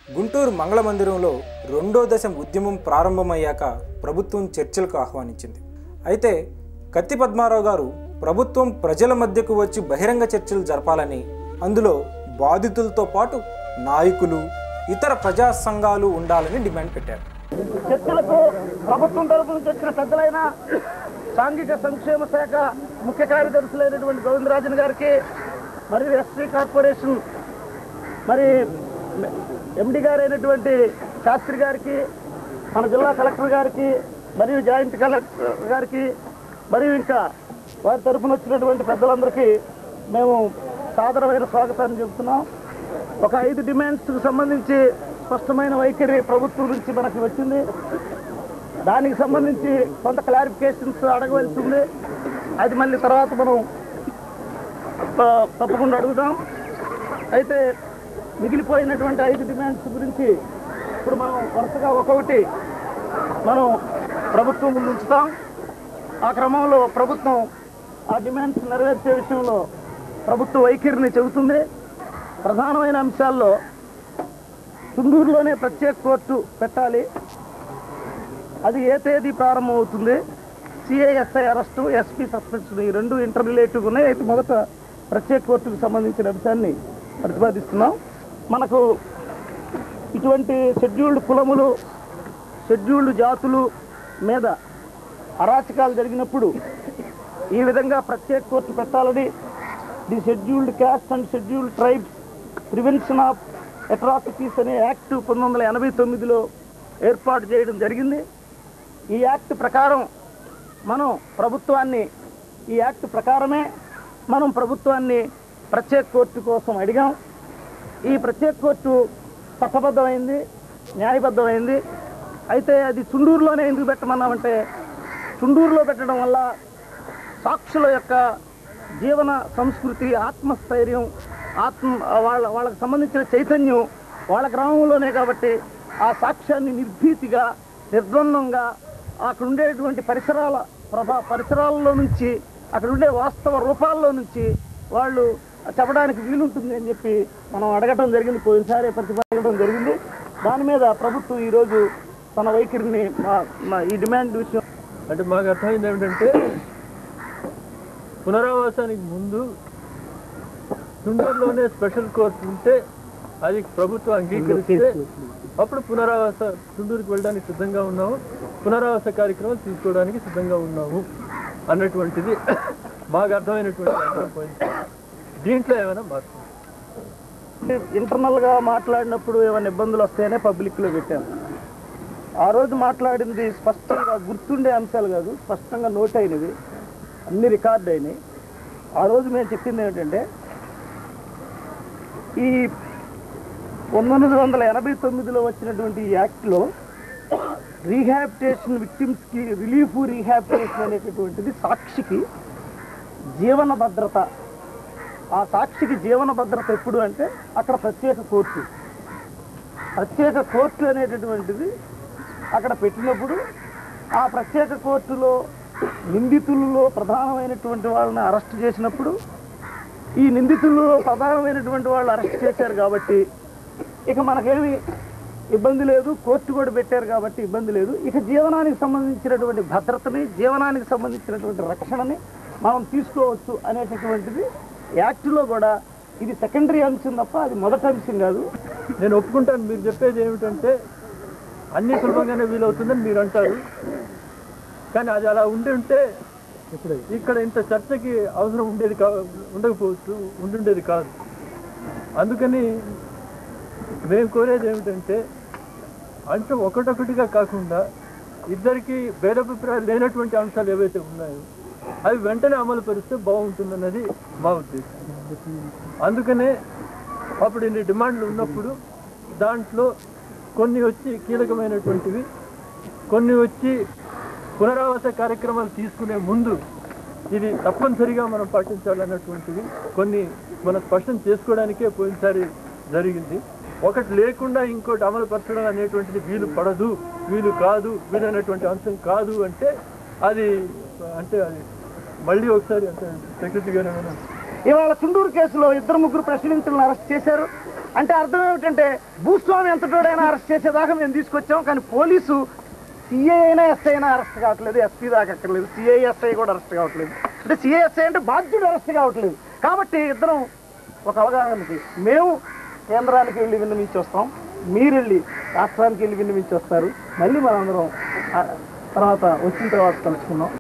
గుంటూరు మంగళ మందిరంలో రెండో దశ ఉద్యమం ప్రారంభమయ్యాక ప్రభుత్వం చర్చలకు ఆహ్వానించింది అయితే కత్తి పద్మారావు గారు ప్రభుత్వం ప్రజల మధ్యకు వచ్చి బహిరంగ చర్చలు జరపాలని అందులో బాధితులతో పాటు నాయకులు ఇతర ప్రజా సంఘాలు ఉండాలని డిమాండ్ పెట్టారు చర్చలకు ప్రభుత్వం తరపు నుంచి వచ్చిన పెద్దలైన సాంఘిక సంక్షేమ శాఖ ముఖ్య కార్యదర్శులైనటువంటి గోవిందరాజన్ గారికి మరియు ఎస్టీ కార్పొరేషన్ మరి ఎండి గారైనటువంటి శాస్త్రి గారికి మన జిల్లా కలెక్టర్ గారికి మరియు జాయింట్ కలెక్టర్ గారికి మరియు ఇంకా వారి తరపున వచ్చినటువంటి పెద్దలందరికీ మేము సాదరమైన స్వాగతాన్ని చెబుతున్నాం ఒక ఐదు డిమాండ్స్కి సంబంధించి స్పష్టమైన వైఖరి ప్రభుత్వం నుంచి మనకి వచ్చింది దానికి సంబంధించి కొంత క్లారిఫికేషన్స్ అడగవలసి ఉంది అది మళ్ళీ తర్వాత మనం త- తప్పకుండా అడుగుదాం అయితే మిగిలిపోయినటువంటి ఐదు డిమాండ్స్ గురించి ఇప్పుడు మనం వరుసగా ఒక్కొక్కటి మనం ప్రభుత్వం ముందు ఉంచుతాం ఆ క్రమంలో ప్రభుత్వం ఆ డిమాండ్స్ నెరవేర్చే విషయంలో ప్రభుత్వ వైఖరిని చెబుతుంది ప్రధానమైన అంశాల్లో తుంగూరులోనే ప్రత్యేక కోర్టు పెట్టాలి అది ఏ తేదీ ప్రారంభమవుతుంది సిఐఎస్ఐ అరెస్టు ఎస్పీ సస్పెన్షన్ ఈ రెండు ఇంటర్ రిలేటివ్ ఉన్నాయి అయితే మొదట ప్రత్యేక కోర్టుకు సంబంధించిన అంశాన్ని ప్రతిపాదిస్తున్నాం మనకు ఇటువంటి షెడ్యూల్డ్ కులములు షెడ్యూల్డ్ జాతులు మీద అరాచకాలు జరిగినప్పుడు ఈ విధంగా ప్రత్యేక కోర్టు పెట్టాలని the scheduled caste and scheduled tribes prevention of atrocities అనే యాక్ట్ పంతొమ్మిది వందల ఎనభై తొమ్మిదిలో ఏర్పాటు చేయడం జరిగింది ఈ యాక్ట్ ప్రకారం మనం ప్రభుత్వాన్ని ఈ యాక్ట్ ప్రకారమే మనం ప్రభుత్వాన్ని ప్రత్యేక కోర్టు కోసం అడిగాం ఈ ప్రత్యేక కోర్టు చట్టబద్ధమైంది న్యాయబద్ధమైంది అయితే అది చుండూరులోనే ఎందుకు పెట్టమన్నామంటే చుండూరులో పెట్టడం వల్ల సాక్షుల యొక్క జీవన సంస్కృతి ఆత్మస్థైర్యం ఆత్మ వాళ్ళ వాళ్ళకి సంబంధించిన చైతన్యం వాళ్ళ గ్రామంలోనే కాబట్టి ఆ సాక్ష్యాన్ని నిర్భీతిగా నిర్ద్వందంగా అక్కడ ఉండేటువంటి పరిసరాల ప్రభా పరిసరాల్లో నుంచి అక్కడ ఉండే వాస్తవ రూపాల్లో నుంచి వాళ్ళు చెప్పడానికి వీలుంటుంది అని చెప్పి మనం అడగటం జరిగింది పోయినసారి ప్రతిపాదించడం జరిగింది దాని మీద ప్రభుత్వం ఈరోజు తన వైఖరిని మా- మా ఈ డిమాండ్ విషయం అంటే మాకు అర్థమైంది ఏమిటంటే పునరావాసానికి ముందు తుండూరులోనే స్పెషల్ కోర్టు ఉంటే అది ప్రభుత్వం అంగీకరిస్తే అప్పుడు పునరావాస తుండూరుకి వెళ్ళడానికి సిద్ధంగా ఉన్నాము పునరావాస కార్యక్రమం తీసుకోవడానికి సిద్ధంగా ఉన్నాము అన్నటువంటిది మాకు అర్థమైనటువంటి అంశం పోయింది దీంట్లో ఏమైనా మార్పు ఇంటర్నల్ గా మాట్లాడినప్పుడు ఏమైనా ఇబ్బందులు వస్తాయనే పబ్లిక్ లో పెట్టాను ఆ రోజు మాట్లాడింది స్పష్టంగా గుర్తుండే అంశాలు కాదు స్పష్టంగా నోట్ అయినవి అన్ని రికార్డ్ అయినాయి ఆ రోజు మేము చెప్పింది ఏంటంటే ఈ పంతొమ్మిది వందల ఎనభై తొమ్మిదిలో వచ్చినటువంటి ఈ యాక్ట్లో రీహాబిటేషన్ విక్టిమ్స్కి రిలీఫ్ రీహాబిటేషన్ అనేటటువంటిది సాక్షికి జీవన భద్రత ఆ సాక్షికి జీవన భద్రత ఎప్పుడు అంటే అక్కడ ప్రత్యేక కోర్టు ప్రత్యేక కోర్టు అనేటటువంటిది అక్కడ పెట్టినప్పుడు ఆ ప్రత్యేక కోర్టులో నిందితులలో ప్రధానమైనటువంటి వాళ్ళని అరెస్ట్ చేసినప్పుడు ఈ నిందితుల్లో ప్రధానమైనటువంటి వాళ్ళు అరెస్ట్ చేశారు కాబట్టి ఇక మనకేమి ఇబ్బంది లేదు కోర్టు కూడా పెట్టారు కాబట్టి ఇబ్బంది లేదు ఇక జీవనానికి సంబంధించినటువంటి భద్రతని జీవనానికి సంబంధించినటువంటి రక్షణని మనం తీసుకోవచ్చు అనేటటువంటిది యాక్ట్లో కూడా ఇది సెకండరీ అంశం తప్ప అది మొదటి అంశం కాదు నేను ఒప్పుకుంటాను మీరు చెప్పేది ఏమిటంటే అన్ని సులభంగానే వీలవుతుందని మీరు అంటారు కానీ అది అలా ఉండి ఉంటే ఇక్కడ ఇంత చర్చకి అవసరం ఉండేది కా ఉండకపోవచ్చు ఉండుండేది కాదు అందుకని మేము కోరేది ఏమిటంటే అంశం ఒకటొకటిగా కాకుండా ఇద్దరికి భేదాభిప్రాయాలు లేనటువంటి అంశాలు ఏవైతే ఉన్నాయో అవి వెంటనే అమలు పరిస్తే బాగుంటుందన్నది మా ఉద్దేశం అందుకనే అప్పుడు ఇన్ని డిమాండ్లు ఉన్నప్పుడు దాంట్లో కొన్ని వచ్చి కీలకమైనటువంటివి కొన్ని వచ్చి పునరావాస కార్యక్రమాలు తీసుకునే ముందు ఇది తప్పనిసరిగా మనం పాటించాలన్నటువంటివి కొన్ని మనం స్పష్టం చేసుకోవడానికే పోయినసారి జరిగింది ఒకటి లేకుండా ఇంకోటి అమలు పరచడం అనేటువంటిది వీలు పడదు వీలు కాదు వీలైనటువంటి అంశం కాదు అంటే అది అంటే అది మళ్ళీ ఒకసారి అంటే సెక్రటరీ గారు ఏమైనా ఇవాళ చుండూరు కేసులో ఇద్దరు ముగ్గురు ప్రశ్నించులను అరెస్ట్ చేశారు అంటే అర్థం ఏమిటంటే భూస్వామి ఎంతటోడైనా అరెస్ట్ చేసేదాకా మేము తీసుకొచ్చాం కానీ పోలీసు సిఐ అయినా ఎస్ఐ అయినా అరెస్ట్ కావట్లేదు ఎస్పీ దాకా అక్కర్లేదు సిఐ ఎస్ఐ కూడా అరెస్ట్ కావట్లేదు అంటే సిఐ ఎస్ఐ అంటే బాధ్యుడు అరెస్ట్ కావట్లేదు కాబట్టి ఇద్దరం ఒక అవగాహనకి మేము కేంద్రానికి వెళ్ళి విన్నవించి వస్తాం మీరు వెళ్ళి రాష్ట్రానికి వెళ్ళి విన్నవించి వస్తారు మళ్ళీ మనందరం ఆ తర్వాత వచ్చిన తర్వాత కలుసుకుందాం